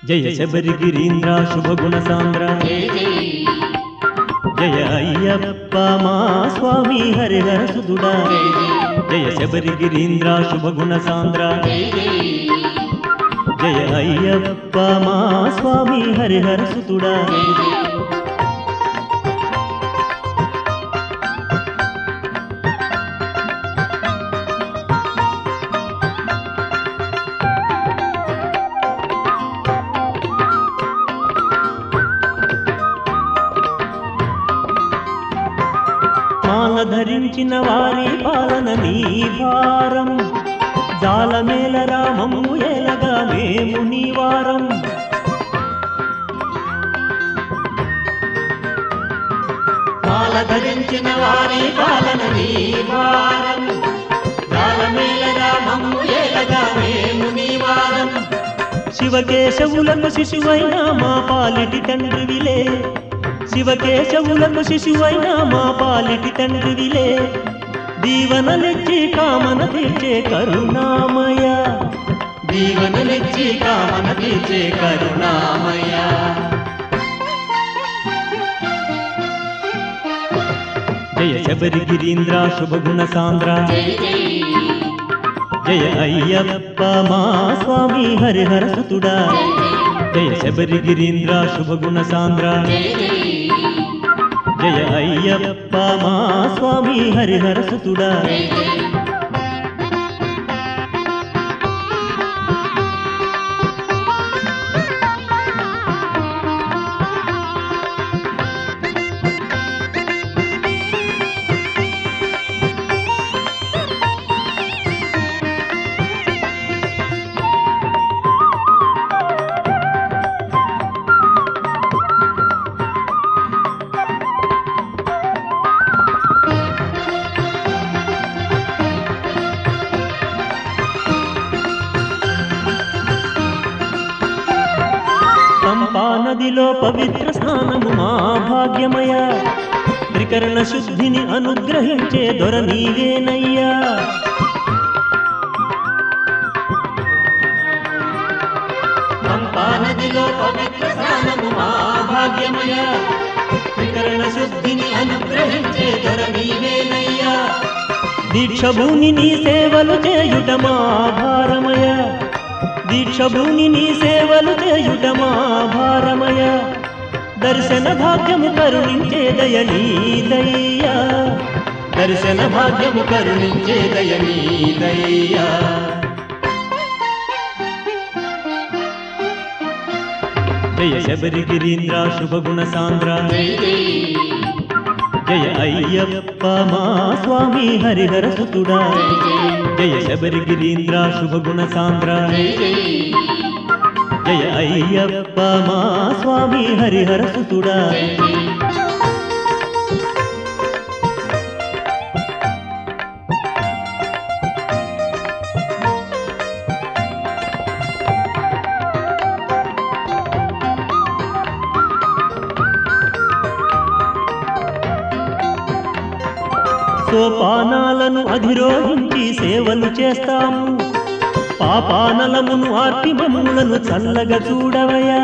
జయ శబరి గిరీంద్ర శుభగుణ సాంద్ర జయ అయ్యప్ప మా స్వామి హరిహర సుదుడా జయ శబరి గిరీంద్ర శుభగుణ సాంద్ర జయ అయ్యప్ప మా స్వామి హరిహర సుతుడా మాల ధరించిన వారి పాలన నీ భారం జాలమేల రామము ఏలగా మేము నీ వారం మాల ధరించిన వారి పాలన నీ భారం జాలమేల రామము ఏలగా మేము నీ వారం శివకేశవులకు శిశువైన మా పాలిటి తండ్రివిలే శివకేశవులకు శిశువైన మా పాలిటి తండ్రివిలే దీవనలిచ్చి కామన తీర్చే కరుణామయ దీవనలిచ్చి కామన తీర్చే కరుణామయ జయ శబరి గిరీంద్ర శుభగుణ సాంద్ర జై జై జయ అయ్యప్ప మా స్వామి హరిహర సుతుడా జయ శబరి గిరీంద్ర శుభగుణ సాంద్ర జై జై జయ అయ్యప్ప మా స్వామి హరిహర సుతుడా జై జై పంపా నదిలో పవిత్ర స్నానము మా భాగ్యమయ త్రికరణ శుద్ధిని అనుగ్రహించే దొర నీవేనయ్యా పంపా నదిలో పవిత్ర స్నానము మా భాగ్యమయ త్రికరణ శుద్ధిని అనుగ్రహించే దొర నీవేనయ్యా దీక్షభూని నీ సేవలు చేయుట మా భారమయ దీక్షభూని నీ సేవలు చేయుట మా భారమయ దర్శన భాగ్యము కరుణించే దయ నీదయ్యా దర్శన భాగ్యము కరుణించే దయ నీదయ్యా జయ శబరి గిరీంద్ర శుభగుణ సాంద్ర జై జై జయ అయ్యప్ప మా స్వామి హరిహర సుతుడా జయ శబరి గిరీంద్ర శుభగుణ సాంద్ర జై జై జయ అయ్యప్ప మా స్వామి హరిహర సుతుడా జై జై సోపానాలను అధిరోహించి సేవలు చేస్తాము పాపానలమును ఆర్పి మమ్ములను చల్లగా చూడవయ్యా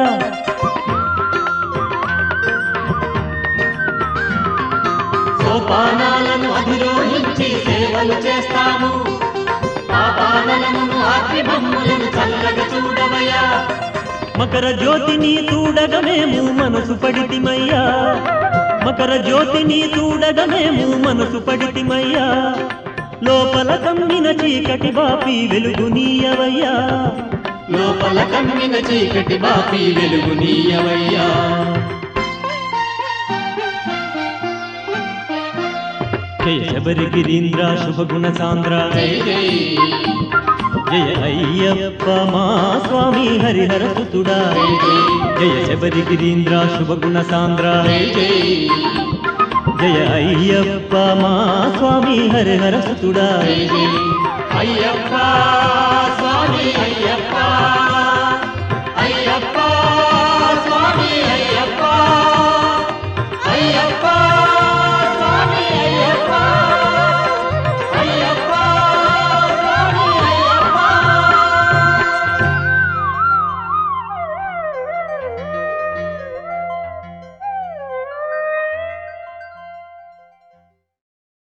సోపానాలను అధిరోహించి సేవలు చేస్తాము పాపాలను ఆపి మమ్ములను చల్లగా చూడవయ్యా మకర జ్యోతిని చూడగా మేము మనసు పడితిమయ్యా మకర జ్యోతిని చూడగా మేము మనసు పడితిమయ్యా లోపల కమ్మిన చీకటి బాపి వెలుగు నీయవయ్యా లోపల కమ్మిన చీకటి బాపి వెలుగు నీయవయ్యా జయ శబరి గిరీంద్ర శుభగుణ సాంద్ర జై జై జయ అయ్యప్ప మా స్వామి హరిహర సుతుడా జయ శబరి గిరీంద్ర శుభగుణ సాంద్ర జై జై జయ అయ్యప్ప మా స్వామి హరిహర సుతుడా జై జై అయ్యప్ప స్వామి అయ్యప్ప